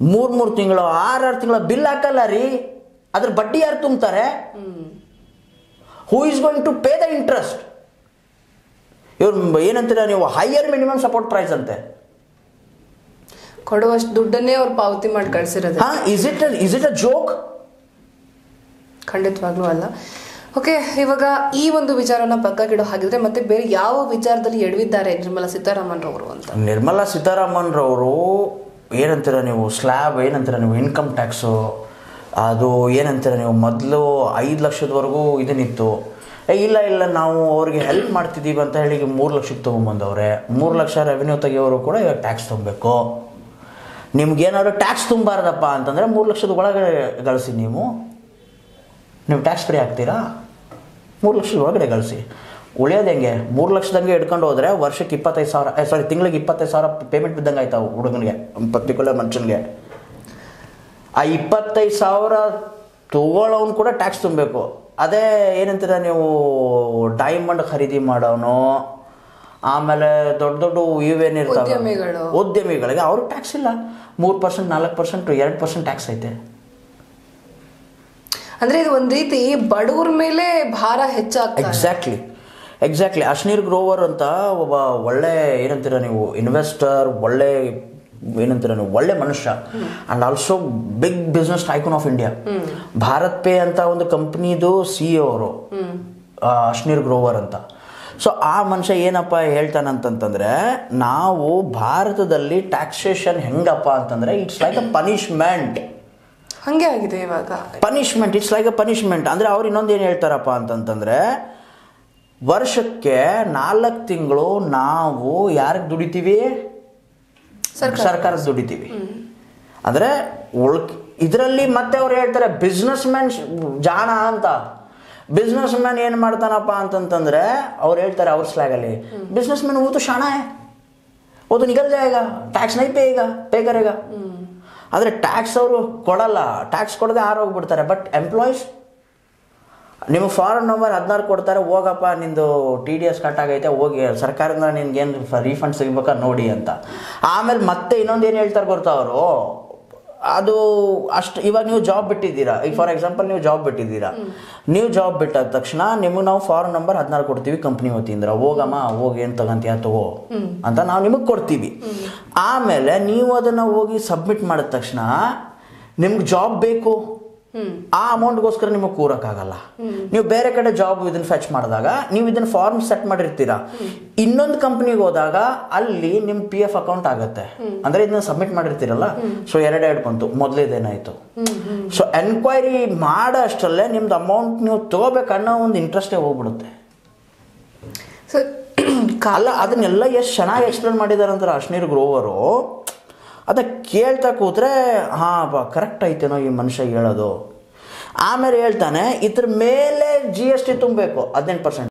ಮೂರು ಮೂರು ತಿಂಗಳು ಆರಾರು ತಿಂಗಳ ಬಿಲ್ ಹಾಕಲ್ಲ ರೀ ಅದ್ರ ಬಡ್ಡಿ ಯಾರು ತುಂಬ್ತಾರೆ who is going to pay the interest ಇವ್ರು ಏನಂತೀರ ನೀವು ಹೈಯರ್ ಮಿನಿಮಮ್ ಸಪೋರ್ಟ್ ಪ್ರೈಸ್ ಅಂತೆ ಕೊಡುವಷ್ಟು ದುಡ್ಡನ್ನೇ ಅವ್ರು ಪಾವತಿ ಮಾಡಿ ಕಳ್ಸಿರೋದು ಹಾ is it is it a joke ಖಂಡಿತವಾಗ್ಲೂ ಅಲ್ಲ ಓಕೆ ಇವಾಗ ಈ ಒಂದು ವಿಚಾರನ ಪಕ್ಕಕ್ಕಿಡೋ ಹಾಗಿದ್ರೆ ಮತ್ತೆ ಬೇರೆ ಯಾವ ವಿಚಾರದಲ್ಲಿ ಎಡವಿದ್ದಾರೆ ನಿರ್ಮಲಾ ಸೀತಾರಾಮನ್ ರವರು ಅಂತ ನಿರ್ಮಲಾ ಸೀತಾರಾಮನ್ರವರು ಏನಂತೀರ ನೀವು ಸ್ಲ್ಯಾಬ್ ಏನಂತೀರ ನೀವು ಇನ್ಕಮ್ ಟ್ಯಾಕ್ಸು ಅದು ಏನಂತೀರ ನೀವು ಮೊದಲು ಐದು ಲಕ್ಷದವರೆಗೂ ಇದನ್ನಿತ್ತು ಏ ಇಲ್ಲ ಇಲ್ಲ ನಾವು ಅವ್ರಿಗೆ ಹೆಲ್ಪ್ ಮಾಡ್ತಿದ್ದೀವಿ ಅಂತ ಹೇಳಿ ಮೂರು ಲಕ್ಷಕ್ಕೆ ತೊಗೊಂಬಂದವ್ರೆ ಮೂರು ಲಕ್ಷ ರೆವೆನ್ಯೂ ತೆಗಿಯೋರು ಕೂಡ ಇವಾಗ ಟ್ಯಾಕ್ಸ್ ತುಂಬಬೇಕು ನಿಮ್ಗೇನಾದ್ರು ಟ್ಯಾಕ್ಸ್ ತುಂಬಾರ್ದಪ್ಪ ಅಂತಂದರೆ ಮೂರು ಲಕ್ಷದ ಒಳಗಡೆ ಗಳಿಸಿ ನೀವು ನೀವು ಟ್ಯಾಕ್ಸ್ ಫ್ರೀ ಆಗ್ತೀರಾ ಮೂರು ಲಕ್ಷದ ಒಳಗಡೆ ಗಳಿಸಿ ಉಳಿಯೋದು ಹೆಂಗೆ ಮೂರು ಲಕ್ಷದಂಗೆ ಇಟ್ಕೊಂಡು ಹೋದರೆ ವರ್ಷಕ್ಕೆ ಇಪ್ಪತ್ತೈದು ಸಾವಿರ ಸಾರಿ ತಿಂಗಳಿಗೆ ಇಪ್ಪತ್ತೈದು ಸಾವಿರ ಪೇಮೆಂಟ್ ಬಿದ್ದಂಗೆ ಆಯ್ತಾವು ಹುಡುಗನಿಗೆ ಪರ್ಟಿಕ್ಯುಲರ್ ಮನುಷ್ಯನಿಗೆ ಆ ಇಪ್ಪತ್ತೈದು ಸಾವಿರ ತೊಗೊಳ್ಳೋನು ಕೂಡ ಟ್ಯಾಕ್ಸ್ ತುಂಬಬೇಕು ಅದೇ ಏನಂತೀರ ನೀವು ಡೈಮಂಡ್ ಖರೀದಿ ಮಾಡೋನು ಆಮೇಲೆ ದೊಡ್ಡ ದೊಡ್ಡ ಇವೇನಿರ್ತಾವೆ ಉದ್ಯಮಿಗಳು. ಉದ್ಯಮಿಗಳಿಗೆ ಅವ್ರಿಗೆ ಟ್ಯಾಕ್ಸ್ ಇಲ್ಲ ಮೂರು ಪರ್ಸೆಂಟ್ ನಾಲ್ಕು ಪರ್ಸೆಂಟ್ ಎರಡು ಪರ್ಸೆಂಟ್ ಟ್ಯಾಕ್ಸ್ ಐತೆ ಅಂದ್ರೆ ಇದು ಒಂದ್ ರೀತಿ ಬಡವ್ರ ಮೇಲೆ ಭಾರ ಹೆಚ್ಚಾಗ್ತಾ ಇದೆ. ಎಕ್ಸಾಕ್ಟ್ಲಿ ಎಕ್ಸಾಕ್ಟ್ಲಿ ಅಶ್ನೀರ್ ಗ್ರೋವರ್ ಅಂತ ಒಬ್ಬ ಒಳ್ಳೆ ಏನಂತೀರ ನೀವು ಇನ್ವೆಸ್ಟರ್ ಒಳ್ಳೆ ಏನಂತೀರ ನೀವು ಒಳ್ಳೆ ಮನುಷ್ಯ and also big business tycoon of India BharatPe ಅಂತ ಒಂದು ಕಂಪ್ನಿದು ಸಿ ಅವರು ಅಶ್ನೀರ್ ಗ್ರೋವರ್ ಅಂತ ಸೊ ಆ ಮನುಷ್ಯ ಏನಪ್ಪ ಹೇಳ್ತಾನಂತಂತಂದ್ರೆ ನಾವು ಭಾರತದಲ್ಲಿ ಟ್ಯಾಕ್ಸೇಷನ್ ಹೆಂಗಪ್ಪ ಅಂತಂದ್ರೆ ಇಟ್ಸ್ ಲೈಕ್ ಅ ಪನಿಷ್ಮೆಂಟ್ ಹಂಗೆ ಆಗಿದೆ ಇವಾಗ punishment it's like a punishment ಅಂದರೆ ಅವ್ರು ಇನ್ನೊಂದು ಏನು ಹೇಳ್ತಾರಪ್ಪ ಅಂತಂತಂದರೆ ವರ್ಷಕ್ಕೆ ನಾಲ್ಕು ತಿಂಗಳು ನಾವು ಯಾರಿಗೆ ದುಡಿತೀವಿ ಸರ್ಕಾರ. ಸರ್ಕಾರಕ್ಕೆ ದುಡಿತೀವಿ ಅಂದರೆ ಉಳ್ಕ್ ಇದರಲ್ಲಿ ಮತ್ತೆ ಅವ್ರು ಹೇಳ್ತಾರೆ ಬಿಸ್ನೆಸ್ ಮ್ಯಾನ್ ಜಾಣ ಅಂತ ಬಿಸ್ನೆಸ್ ಮ್ಯಾನ್ ಏನು ಮಾಡ್ತಾನಪ್ಪ ಅಂತಂತಂದ್ರೆ ಅವ್ರು ಹೇಳ್ತಾರೆ ಅವ್ರ ಸ್ಲ್ಯಾಗಲ್ಲಿ ಬಿಸ್ನೆಸ್ ಮ್ಯಾನ್ वो तो शाना है वो तो निकल जाएगा ಟ್ಯಾಕ್ಸ್ ನೈ ಪೇಗ ಪೇ ಕರೆಗ ಆದರೆ ಟ್ಯಾಕ್ಸ್ ಅವರು ಕೊಡಲ್ಲ ಟ್ಯಾಕ್ಸ್ ಕೊಡದೆ ಆರೋಗ್ಬಿಡ್ತಾರೆ ಬಟ್ ಎಂಪ್ಲಾಯೀಸ್ ನಿಮಗೆ ಫಾರನ್ ನಂಬರ್ ಹದಿನಾರು ಕೊಡ್ತಾರೆ ಹೋಗಪ್ಪ ನಿಂದು ಟಿ ಡಿ ಎಸ್ ಕಟ್ ಆಗೈತೆ ಹೋಗಿ ಸರ್ಕಾರದಿಂದ ನಿನ್ಗೇನು ರೀಫಂಡ್ ಸಿಗ್ಬೇಕಾ ನೋಡಿ ಅಂತ ಆಮೇಲೆ ಮತ್ತೆ ಇನ್ನೊಂದು ಏನು ಹೇಳ್ತಾರೆ ಗೊತ್ತಾ ಅವರು ಅದು ಅಷ್ಟು ಇವಾಗ ನೀವು ಜಾಬ್ ಬಿಟ್ಟಿದ್ದೀರಾ ಈಗ ಫಾರ್ ಎಕ್ಸಾಂಪಲ್ ನೀವು ಜಾಬ್ ಬಿಟ್ಟಿದ್ದೀರಾ ನೀವು ಜಾಬ್ ಬಿಟ್ಟಾದ ತಕ್ಷಣ ನಿಮಗೆ ನಾವು ಫಾರನ್ ನಂಬರ್ ಹದಿನಾರು ಕೊಡ್ತೀವಿ ಕಂಪ್ನಿ ವತಿಯಿಂದ ಹೋಗಮ್ಮ ಹೋಗಿ ಏನು ತಗಂತೀಯ ತಗೋ ಅಂತ ನಾವು ನಿಮಗೆ ಕೊಡ್ತೀವಿ ಆಮೇಲೆ ನೀವು ಅದನ್ನು ಹೋಗಿ ಸಬ್ಮಿಟ್ ಮಾಡಿದ ತಕ್ಷಣ ನಿಮ್ಗೆ ಜಾಬ್ ಬೇಕು ಆ ಅಮೌಂಟ್ಗೋಸ್ಕರ ನಿಮಗೆ ಕೂರಕ್ಕಾಗಲ್ಲ ನೀವು ಬೇರೆ ಕಡೆ ಜಾಬ್ ಇದನ್ನ ಫೆಚ್ ಮಾಡಿದಾಗ ನೀವು ಇದನ್ನ ಫಾರ್ಮ್ ಸೆಟ್ ಮಾಡಿರ್ತೀರಾ ಇನ್ನೊಂದು ಕಂಪ್ನಿಗೆ ಹೋದಾಗ ಅಲ್ಲಿ ನಿಮ್ಮ ಪಿ ಎಫ್ ಅಕೌಂಟ್ ಆಗುತ್ತೆ ಅಂದ್ರೆ ಇದನ್ನ ಸಬ್ಮಿಟ್ ಮಾಡಿರ್ತೀರಲ್ಲ ಸೊ ಎರಡೆರಡು ಬಂತು ಮೊದಲೇದೇನಾಯ್ತು ಸೊ ಎನ್ಕ್ವೈರಿ ಮಾಡೋ ಅಷ್ಟರಲ್ಲೇ ನಿಮ್ದು ಅಮೌಂಟ್ ನೀವು ತಗೋಬೇಕನ್ನೋ ಒಂದು ಇಂಟ್ರೆಸ್ಟೇ ಹೋಗ್ಬಿಡುತ್ತೆ ಸೊ ಅಲ್ಲ ಅದನ್ನೆಲ್ಲ ಎಷ್ಟು ಚೆನ್ನಾಗಿ ಎಕ್ಸ್ಪ್ಲೇನ್ ಮಾಡಿದ್ದಾರೆ ಅಂದ್ರೆ ಅಶ್ನೀರ್ ಗ್ರೋವರು ಅದ ಕೇಳ್ತಾ ಕೂತ್ರೆ ಹಾಂ ಬಾ ಕರೆಕ್ಟ್ ಐತೇನೋ ಈ ಮನುಷ್ಯ ಹೇಳೋದು ಆಮೇಲೆ ಹೇಳ್ತಾನೆ ಇದ್ರ ಮೇಲೆ ಜಿ ಎಸ್ ಟಿ ತುಂಬಬೇಕು ಹದಿನೆಂಟು ಪರ್ಸೆಂಟ್